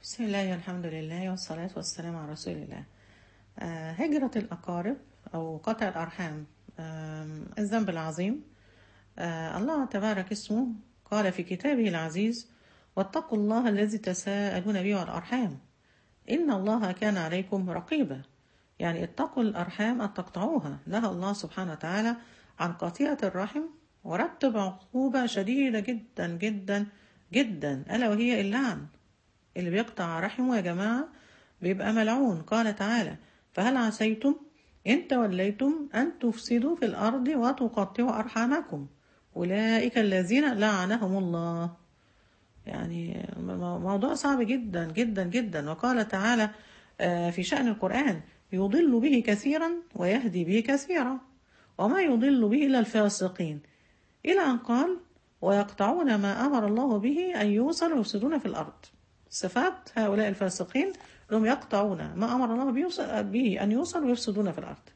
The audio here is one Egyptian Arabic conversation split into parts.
بسم الله الحمد لله والصلاة والسلام على رسول الله آه، هجرة الأقارب أو قطع الأرحام آم، الذنب العظيم آه، الله تبارك اسمه قال في كتابه العزيز واتقوا الله الذي تساءلون به والأرحام إن الله كان عليكم رقيبا يعني اتقوا الأرحام أن تقطعوها نهى الله سبحانه وتعالى عن قطيعة الرحم ورتب عقوبة شديدة جدا جدا جدا ألا وهي اللعن اللي بيقطع رحمه يا جماعة بيبقى ملعون قال تعالى فهل عسيتم إن توليتم أن تفسدوا في الأرض وتقطعوا أرحامكم أولئك الذين لعنهم الله يعني مو- موضوع صعب جدا جدا جدا وقال تعالى آه، في شأن القرآن يضل به كثيرا ويهدي به كثيرا وما يضل به إلا الفاسقين إلى أن قال ويقطعون ما أمر الله به أن يوصل ويفسدون في الأرض صفات هؤلاء الفاسقين هم يقطعون ما أمر الله به يوصل- به أن يوصل ويفسدون في الأرض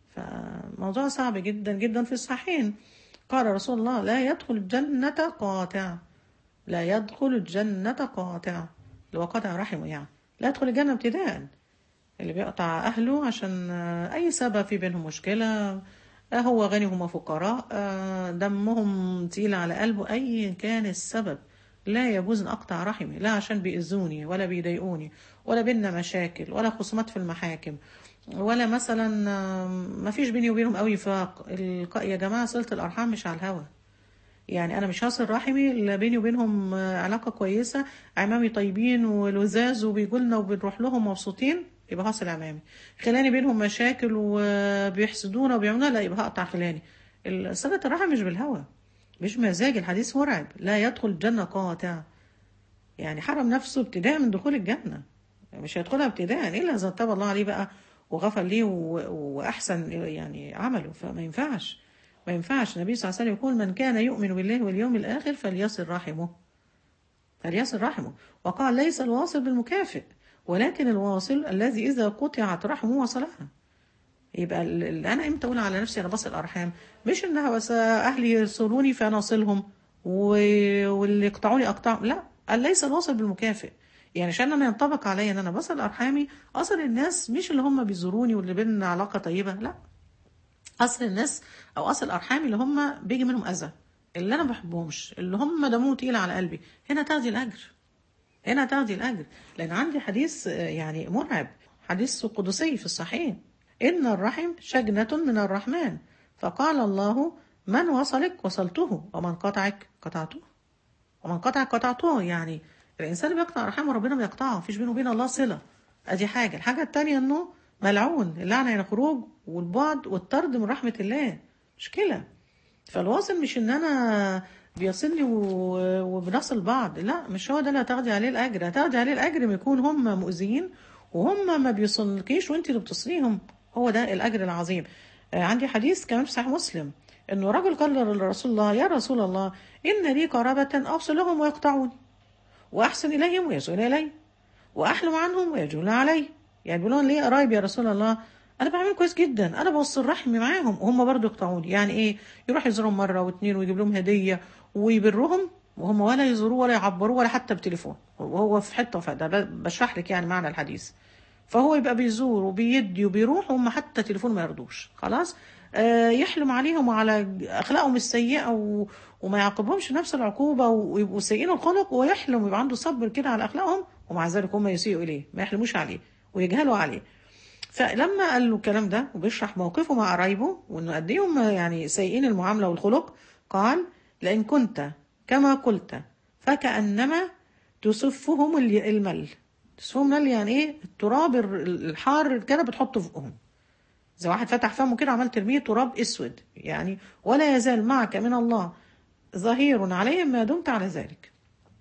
فموضوع صعب جدا جدا في الصحيحين قال رسول الله لا يدخل الجنة قاطع لا يدخل الجنة قاطع اللي هو قاطع رحمه يعني لا يدخل الجنة ابتداء اللي بيقطع أهله عشان آه، أي سبب في بينهم مشكلة آه، هو غني هما فقراء آه، دمهم تقيل على قلبه أي كان السبب لا يجوز أن أقطع رحمي لا عشان بيأذوني ولا بيضايقوني ولا بينا مشاكل ولا خصومات في المحاكم ولا مثلا آه، ما فيش بيني وبينهم قوي فاق الق- يا جماعة صلة الأرحام مش على الهوا يعني انا مش هصل رحمي الا بيني وبينهم آه، علاقه كويسه عمامي طيبين ولزاز وبيجولنا وبنروح لهم مبسوطين يبقى هصل عمامي خلاني بينهم مشاكل وبيحسدونا وبيعملونا لا يبقى هقطع خلاني ال- صله الرحم مش بالهوى مش مزاج الحديث مرعب لا يدخل الجنه قاطع يعني حرم نفسه ابتداء من دخول الجنة مش هيدخلها ابتداء إلا إذا تاب الله عليه بقى وغفر ليه و- وأحسن يعني عمله فما ينفعش ما ينفعش النبي صلى الله عليه وسلم يقول من كان يؤمن بالله واليوم الآخر فليصل رحمه فليصل رحمه وقال ليس الواصل بالمكافئ ولكن الواصل الذي إذا قطعت رحمه وصلها يبقى ال- ال- انا امتى اقول على نفسي انا بصل ارحام مش انها بس اهلي يصلوني فانا اصلهم و- واللي يقطعوني اقطعهم لا قال ليس الواصل بالمكافئ يعني عشان انا ينطبق عليا ان انا بصل ارحامي اصل الناس مش اللي هم بيزوروني واللي بيننا علاقه طيبه لا اصل الناس او اصل ارحامي اللي هم بيجي منهم اذى اللي انا ما بحبهمش اللي هم دمهم تقيل على قلبي هنا تاخدي الاجر هنا تاخدي الأجر لأن عندي حديث آه، يعني مرعب حديث قدسي في الصحيح إن الرحم شجنة من الرحمن فقال الله من وصلك وصلته ومن قطعك قطعته ومن قطعك قطعته يعني الإنسان اللي بيقطع رحمه ربنا بيقطعه مفيش بينه وبين الله صلة أدي حاجة الحاجة التانية إنه ملعون اللعنة يعني خروج والبعد والطرد من رحمة الله مشكلة فالواصل مش ان انا بيصلني و- وبنصل بعض لا مش هو ده اللي هتاخدي عليه الاجر هتاخدي عليه الاجر لما يكون هم مؤذيين وهم ما بيصلكيش وانت اللي بتصليهم هو ده الاجر العظيم آه، عندي حديث كمان في صحيح مسلم انه رجل قال لرسول الله يا رسول الله ان لي قرابة اوصلهم ويقطعوني واحسن اليهم ويسؤون الي واحلم عنهم ويجون علي يعني بيقولوا ليه قرايب يا رسول الله انا بعمل كويس جدا انا بوصل رحمي معاهم وهم برضو يقطعوني يعني ايه يروح يزورهم مره واثنين ويجيب لهم هديه ويبرهم وهم ولا يزوروه ولا يعبروه ولا حتى بتليفون وهو في حته فده ب- بشرح لك يعني معنى الحديث فهو يبقى بيزور وبيدي وبيروح وهم حتى تليفون ما يردوش خلاص آه يحلم عليهم وعلى اخلاقهم السيئه و... وما يعاقبهمش نفس العقوبه ويبقوا سيئين الخلق ويحلم ويبقى عنده صبر كده على اخلاقهم ومع ذلك هم يسيئوا اليه ما يحلموش عليه ويجهلوا عليه فلما قال له الكلام ده وبيشرح موقفه مع قرايبه وانه قد ايه هم يعني سيئين المعامله والخلق قال لئن كنت كما قلت فكانما تسفهم ال- المل تسفهم مل يعني ايه التراب الر- الحار كده بتحطه فوقهم زي واحد فتح فمه كده عمال ترميه تراب اسود يعني ولا يزال معك من الله ظهير عليهم ما دمت على ذلك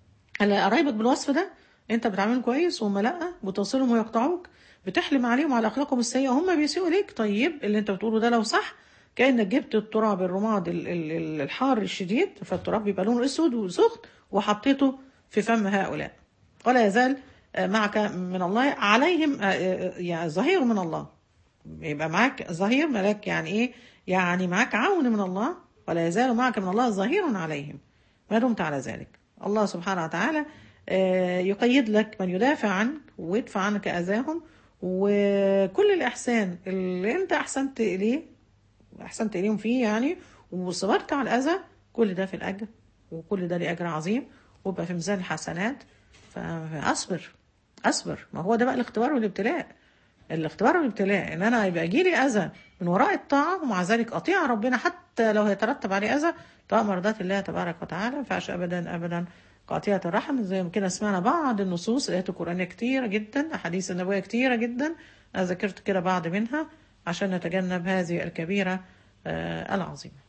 هلا قرايبك بالوصف ده انت بتعاملهم كويس وهم لا بتوصلهم ويقطعوك بتحلم عليهم على اخلاقهم السيئه وهم بيسيئوا ليك طيب اللي انت بتقوله ده لو صح كانك جبت التراب الرماد ال- ال- ال- الحار الشديد فالتراب بيبقى لونه اسود وسخن وحطيته في فم هؤلاء ولا يزال آه، معك من الله عليهم آه، آه، يعني ظهير من الله يبقى معاك ظهير ملاك يعني ايه يعني معاك عون من الله ولا يزال معك من الله ظهير عليهم ما دمت على ذلك الله سبحانه وتعالى آه، يقيد لك من يدافع عنك ويدفع عنك اذاهم وكل الاحسان اللي انت احسنت اليه احسنت اليهم فيه يعني وصبرت على الاذى كل ده في الاجر وكل ده ليه اجر عظيم ويبقى في ميزان الحسنات فاصبر اصبر ما هو ده بقى الاختبار والابتلاء الاختبار والابتلاء ان انا يبقى يجيلي اذى من وراء الطاعه ومع ذلك اطيع ربنا حتى لو هيترتب عليه اذى طاعه مرضات الله تبارك وتعالى ما ينفعش ابدا ابدا قاطعة الرحم زي ما كده سمعنا بعض النصوص الايات القرانيه كتيره جدا احاديث النبويه كتيره جدا انا ذكرت كده بعض منها عشان نتجنب هذه الكبيره آه، العظيمه